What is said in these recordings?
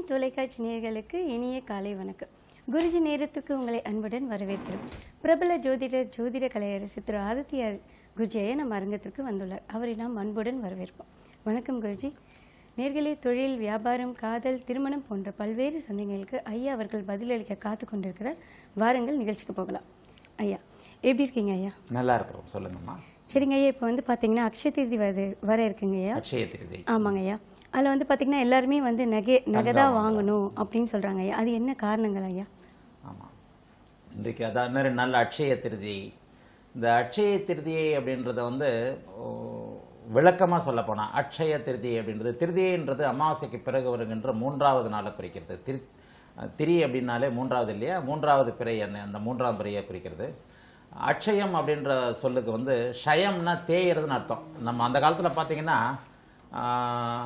தொலைக்காட்சி நேயர்களுக்கு இனிய காலை வணக்கம் குருஜி நேரத்துக்கு உங்களை அன்புடன் வரவேற்கிறோம் பிரபல ஜோதிடர் ஜோதிட கலையரசு திரு ஆதித்ய குருஜி ஐயா நம்ம அரங்கத்திற்கு வந்துள்ளார் அவரை நாம் அன்புடன் வரவேற்போம் வணக்கம் குருஜி நேர்களே தொழில் வியாபாரம் காதல் திருமணம் போன்ற பல்வேறு சந்தேகங்களுக்கு ஐயா அவர்கள் பதிலளிக்க காத்து கொண்டிருக்கிறார் வாருங்கள் நிகழ்ச்சிக்கு போகலாம் ஐயா எப்படி இருக்கீங்க ஐயா நல்லா இருக்கிறோம் சொல்லுங்கம்மா சரிங்க ஐயா இப்போ வந்து பார்த்தீங்கன்னா அக்ஷய தீர்த்தி வர வர இருக்குங்க ஐயா அக்ஷய திருதி ஆமாங்க ஐயா அதில் வந்து பார்த்தீங்கன்னா எல்லாருமே வந்து நகை நகை தான் வாங்கணும் அப்படின்னு சொல்கிறாங்க ஐயா அது என்ன காரணங்கள் ஐயா ஆமாம் இன்றைக்கு அதான் இன்னொரு நல்ல அட்சய திருதி இந்த அட்சய திருதியை அப்படின்றத வந்து விளக்கமாக சொல்ல போனால் அட்சய திருதி அப்படின்றது திருதியைன்றது அமாவாசைக்கு பிறகு வருகின்ற மூன்றாவது நாளை குறிக்கிறது திரு திரி அப்படின்னாலே மூன்றாவது இல்லையா மூன்றாவது பிறை என்ன அந்த மூன்றாம் பிறையை குறிக்கிறது அட்சயம் அப்படின்ற சொல்லுக்கு வந்து ஷயம்னா தேயறதுன்னு அர்த்தம் நம்ம அந்த காலத்தில் பார்த்தீங்கன்னா ஆஹ்,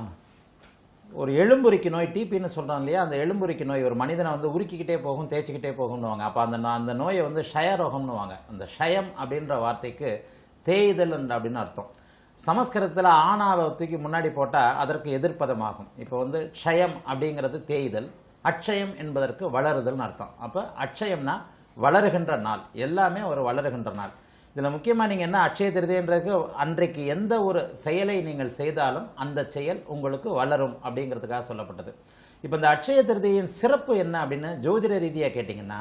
ஒரு எலும்புரிக்கு நோய் டிபின்னு சொல்றோம் இல்லையா அந்த எலும்புரிக்கு நோய் ஒரு மனிதனை வந்து உருக்கிக்கிட்டே போகும் தேய்ச்சிக்கிட்டே போகும்னுவாங்க அப்போ அந்த நோ- அந்த நோயை வந்து ஷயரோகம்னுவாங்க அந்த ஷயம் அப்படின்ற வார்த்தைக்கு தேய்தல் என்ற- அப்படின்னு அர்த்தம் சமஸ்கிருதத்தில் ஆணாவை தூக்கி முன்னாடி போட்டால் அதற்கு எதிர்ப்பதமாகும் இப்போ வந்து க்ஷயம் அப்படிங்கிறது தேய்தல் அட்சயம் என்பதற்கு வளருதல்னு அர்த்தம் அப்போ அட்சயம்னா வளருகின்ற நாள் எல்லாமே ஒரு வளருகின்ற நாள் இதில் முக்கியமாக நீங்கள் என்ன அட்சய திருதின்றதுக்கு அன்றைக்கு எந்த ஒரு செயலை நீங்கள் செய்தாலும் அந்த செயல் உங்களுக்கு வளரும் அப்படிங்கிறதுக்காக சொல்லப்பட்டது இப்போ இந்த அட்சய திருதியின் சிறப்பு என்ன அப்படின்னு ஜோதிட ரீதியாக கேட்டிங்கன்னா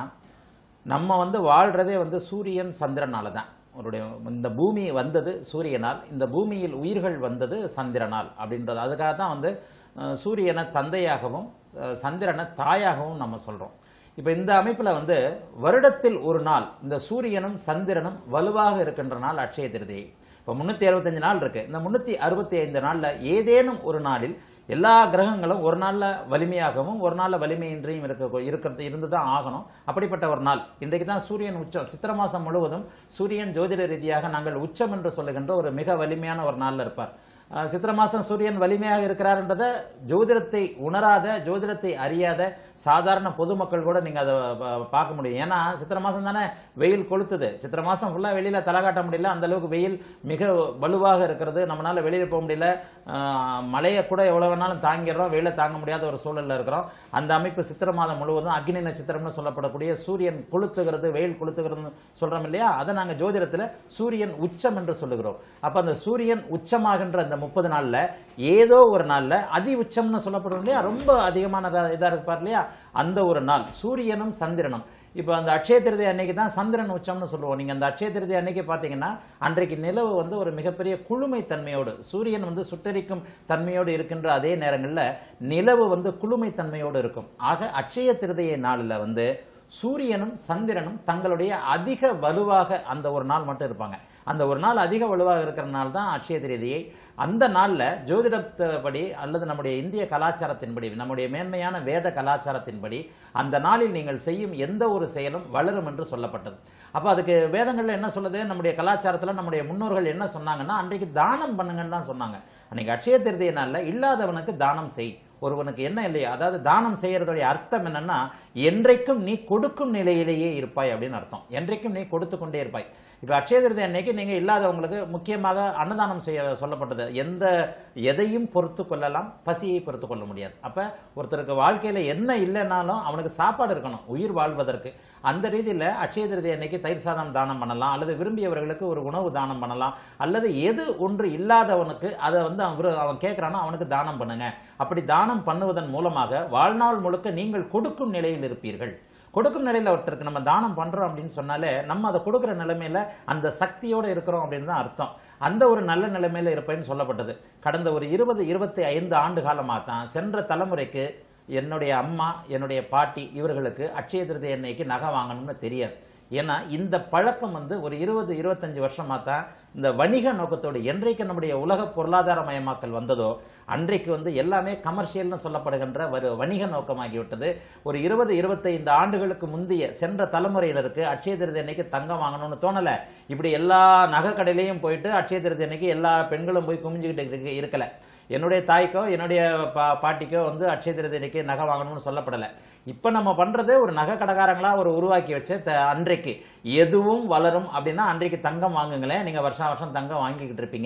நம்ம வந்து வாழ்கிறதே வந்து சூரியன் சந்திரனால தான் அவருடைய இந்த பூமி வந்தது சூரியனால் இந்த பூமியில் உயிர்கள் வந்தது சந்திரனால் அப்படின்றது அதுக்காக தான் வந்து அஹ், சூரியனை தந்தையாகவும் அஹ், சந்திரனை தாயாகவும் நம்ம சொல்கிறோம் இப்போ இந்த அமைப்பில் வந்து வருடத்தில் ஒரு நாள் இந்த சூரியனும் சந்திரனும் வலுவாக இருக்கின்ற நாள் அட்சய திருதியை இப்போ முந்நூற்றி அறுபத்தஞ்சு நாள் இருக்கு இந்த முந்நூற்றி அறுபத்தி ஐந்து நாளில் ஏதேனும் ஒரு நாளில் எல்லா கிரகங்களும் ஒரு நாளில் வலிமையாகவும் ஒரு நாளில் வலிமையின்றியும் இருக்க இருக்கிறது இருந்து தான் ஆகணும் அப்படிப்பட்ட ஒரு நாள் இன்றைக்கு தான் சூரியன் உச்சம் சித்திர மாதம் முழுவதும் சூரியன் ஜோதிட ரீதியாக நாங்கள் உச்சம் என்று சொல்லுகின்ற ஒரு மிக வலிமையான ஒரு நாளில் இருப்பார் அஹ் சித்திர மாசம் சூரியன் வலிமையாக இருக்கிறார்ன்றத ஜோதிடத்தை உணராத ஜோதிடத்தை அறியாத சாதாரண பொதுமக்கள் கூட நீங்க அதை ப- பார்க்க முடியும் ஏன்னா சித்திர மாசம் தானே வெயில் கொளுத்துது சித்திர மாசம் ஃபுல்லா வெளியில தலை காட்ட முடியல அந்த அளவுக்கு வெயில் மிக வலுவாக இருக்கிறது நம்மளால வெளியில போக முடியல அஹ் மழையை கூட எவ்வளவு வேணாலும் தாங்கிடுறோம் வெயில தாங்க முடியாத ஒரு சூழல்ல இருக்கிறோம் அந்த அமைப்பு சித்திர மாதம் முழுவதும் அக்னி நட்சத்திரம்னு சொல்லப்படக்கூடிய சூரியன் கொளுத்துகிறது வெயில் கொளுத்துகிறதுன்னு சொல்றோம் இல்லையா அதை நாங்க ஜோதிடத்துல சூரியன் உச்சம் என்று சொல்லுகிறோம் அப்ப அந்த சூரியன் உச்சமாகின்ற அந்த முப்பது நாள்ல ஏதோ ஒரு நாள்ல அதி உச்சம்னு சொல்லப்படும் இல்லையா ரொம்ப அதிகமான இதா இருப்பார் இல்லையா அந்த ஒரு நாள் சூரியனும் சந்திரனும் இப்போ அந்த அட்சய திருதி அன்னைக்கு தான் சந்திரன் உச்சம்னு சொல்லுவோம் நீங்க அந்த அட்சய திருதி அன்னைக்கு பார்த்தீங்கன்னா அன்றைக்கு நிலவு வந்து ஒரு மிகப்பெரிய குளுமை தன்மையோடு சூரியன் வந்து சுட்டரிக்கும் தன்மையோடு இருக்கின்ற அதே நேரங்களில் நிலவு வந்து குளுமை தன்மையோடு இருக்கும் ஆக அட்சய திருதியை நாளில் வந்து சூரியனும் சந்திரனும் தங்களுடைய அதிக வலுவாக அந்த ஒரு நாள் மட்டும் இருப்பாங்க அந்த ஒரு நாள் அதிக வலுவாக இருக்கிற நாள் தான் அட்சய திருதியை அந்த நாளில் ஜோதிடப்படி அல்லது நம்முடைய இந்திய கலாச்சாரத்தின்படி நம்முடைய மேன்மையான வேத கலாச்சாரத்தின்படி அந்த நாளில் நீங்கள் செய்யும் எந்த ஒரு செயலும் வளரும் என்று சொல்லப்பட்டது அப்போ அதுக்கு வேதங்கள்ல என்ன சொல்லுது நம்முடைய கலாச்சாரத்தில் நம்முடைய முன்னோர்கள் என்ன சொன்னாங்கன்னா அன்றைக்கு தானம் பண்ணுங்கன்னு தான் சொன்னாங்க அன்னைக்கு அட்சய திருதிய நாளில் இல்லாதவனுக்கு தானம் செய் ஒருவனுக்கு என்ன இல்லையா அதாவது தானம் செய்யறதுடைய அர்த்தம் என்னன்னா என்றைக்கும் நீ கொடுக்கும் நிலையிலேயே இருப்பாய் அப்படின்னு அர்த்தம் என்றைக்கும் நீ கொடுத்து கொண்டே இருப்பாய் இப்ப அட்சய திருதி அன்னைக்கு நீங்க இல்லாதவங்களுக்கு முக்கியமாக அன்னதானம் செய்ய சொல்லப்பட்டது எந்த எதையும் பொறுத்து கொள்ளலாம் பசியை பொறுத்து கொள்ள முடியாது அப்ப ஒருத்தருக்கு வாழ்க்கையில என்ன இல்லைனாலும் அவனுக்கு சாப்பாடு இருக்கணும் உயிர் வாழ்வதற்கு அந்த ரீதியில அட்சய திருதி அன்னைக்கு தயிர் சாதம் தானம் பண்ணலாம் அல்லது விரும்பியவர்களுக்கு ஒரு உணவு தானம் பண்ணலாம் அல்லது எது ஒன்று இல்லாதவனுக்கு அதை வந்து அவன் விரு- அவன் கேட்கறானோ அவனுக்கு தானம் பண்ணுங்க அப்படி தானம் பண்ணுவதன் மூலமாக வாழ்நாள் முழுக்க நீங்கள் கொடுக்கும் நிலையில் இருப்பீர்கள் கொடுக்கும் நிலையில ஒருத்தருக்கு நம்ம தானம் பண்றோம் அப்படின்னு சொன்னாலே நம்ம அதை கொடுக்குற நிலைமையில அந்த சக்தியோட இருக்கிறோம் அப்படின்னு தான் அர்த்தம் அந்த ஒரு நல்ல நிலைமையில இருப்பேன்னு சொல்லப்பட்டது கடந்த ஒரு இருபது இருபத்தி ஐந்து ஆண்டு காலமாக தான் சென்ற தலைமுறைக்கு என்னுடைய அம்மா என்னுடைய பாட்டி இவர்களுக்கு அட்சய திருதி அன்னைக்கு நகை வாங்கணும்னு தெரியாது ஏன்னா இந்த பழக்கம் வந்து ஒரு இருபது இருபத்தஞ்சு வருஷமா தான் இந்த வணிக நோக்கத்தோடு என்றைக்கு நம்முடைய உலக பொருளாதார மயமாக்கல் வந்ததோ அன்றைக்கு வந்து எல்லாமே கமர்ஷியல்னு சொல்லப்படுகின்ற ஒரு வணிக நோக்கமாகிவிட்டது ஒரு இருபது இருபத்தைந்து ஆண்டுகளுக்கு முந்தைய சென்ற தலைமுறையினருக்கு அட்சய திருதி அன்னைக்கு தங்கம் வாங்கணும்னு தோணல இப்படி எல்லா நகை கடையிலையும் போயிட்டு அட்சய திருதி அன்னைக்கு எல்லா பெண்களும் போய் குமிஞ்சுக்கிட்டு இருக்கு- இருக்கல என்னுடைய தாய்க்கோ என்னுடைய பா- பாட்டிக்கோ வந்து அட்சய திருதிக்கு நகை வாங்கணும்னு சொல்லப்படலை இப்போ நம்ம பண்றது ஒரு நகை கடைக்காரங்களா ஒரு உருவாக்கி வச்ச த- அன்றைக்கு எதுவும் வளரும் அப்படின்னா அன்றைக்கு தங்கம் வாங்குங்களேன் நீங்க வருஷம் வருஷம் தங்கம் வாங்கிக்கிட்டு இருப்பீங்க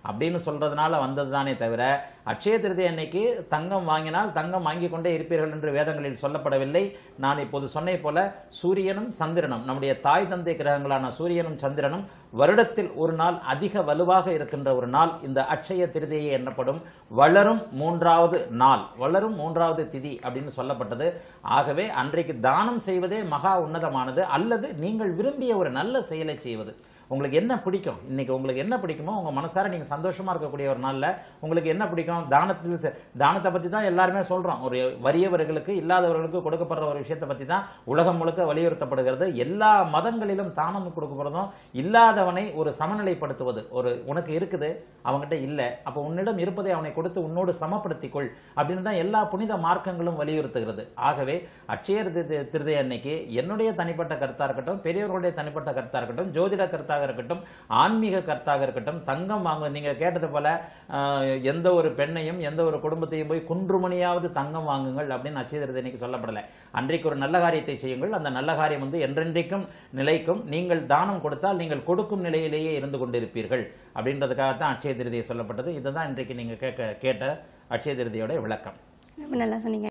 அப்படின்னு சொல்றதுனால வந்தது தானே தவிர அட்சய திருதி அன்னைக்கு தங்கம் வாங்கினால் தங்கம் வாங்கி கொண்டே இருப்பீர்கள் என்று வேதங்களில் சொல்லப்படவில்லை நான் இப்போது சொன்னே போல சூரியனும் சந்திரனும் நம்முடைய தாய் தந்தை கிரகங்களான சூரியனும் சந்திரனும் வருடத்தில் ஒரு நாள் அதிக வலுவாக இருக்கின்ற ஒரு நாள் இந்த அட்சய திருதியை எண்ணப்படும் வளரும் மூன்றாவது நாள் வளரும் மூன்றாவது திதி அப்படின்னு சொல்லப்பட்டது ஆகவே அன்றைக்கு தானம் செய்வதே மகா உன்னதமானது அல்லது நீங்கள் விரும்பிய ஒரு நல்ல செயலை செய்வது உங்களுக்கு என்ன பிடிக்கும் இன்னைக்கு உங்களுக்கு என்ன பிடிக்குமோ உங்க மனசார நீங்க சந்தோஷமா இருக்கக்கூடிய ஒரு நாள்ல உங்களுக்கு என்ன பிடிக்கும் தானத்தில் செ- தானத்தை பத்தி தான் எல்லாருமே சொல்றோம் ஒரு வறியவர்களுக்கு இல்லாதவர்களுக்கு கொடுக்கப்படுற ஒரு விஷயத்தை பத்தி தான் உலகம் முழுக்க வலியுறுத்தப்படுகிறது எல்லா மதங்களிலும் தானம் கொடுக்கப்படுறதும் இல்லாதவனை ஒரு சமநிலைப்படுத்துவது ஒரு உனக்கு இருக்குது அவங்ககிட்ட இல்ல அப்ப உன்னிடம் இருப்பதை அவனை கொடுத்து உன்னோடு சமப்படுத்திக் கொள் அப்படின்னு தான் எல்லா புனித மார்க்கங்களும் வலியுறுத்துகிறது ஆகவே அட்சயர் திருதி- திருதை அன்னைக்கு என்னுடைய தனிப்பட்ட கருத்தா இருக்கட்டும் பெரியவர்களுடைய தனிப்பட்ட கருத்தா இருக்கட்டும் ஜோதிட கருத்தாக இருக்கட்டும் ஆன்மீக கருத்தாக இருக்கட்டும் தங்கம் வாங்க நீங்க கேட்டது போல ஆஹ், எந்த ஒரு பெண்ணையும் எந்த ஒரு குடும்பத்தையும் போய் குன்றுமணியாவது தங்கம் வாங்குங்கள் அப்படின்னு அட்சய திருதி அன்னைக்கு சொல்லப்படலை அன்றைக்கு ஒரு நல்ல காரியத்தை செய்யுங்கள் அந்த நல்ல காரியம் வந்து என்றென்றைக்கும் நிலைக்கும் நீங்கள் தானம் கொடுத்தால் நீங்கள் கொடுக்கும் நிலையிலேயே இருந்து கொண்டிருப்பீர்கள் அப்படின்றதுக்காகத்தான் அட்சய திருதியை சொல்லப்பட்டது இதுதான் இன்றைக்கு நீங்க கேட்க கேட்ட அட்சய திருதியோட விளக்கம் ரொம்ப நல்லா சொன்னீங்க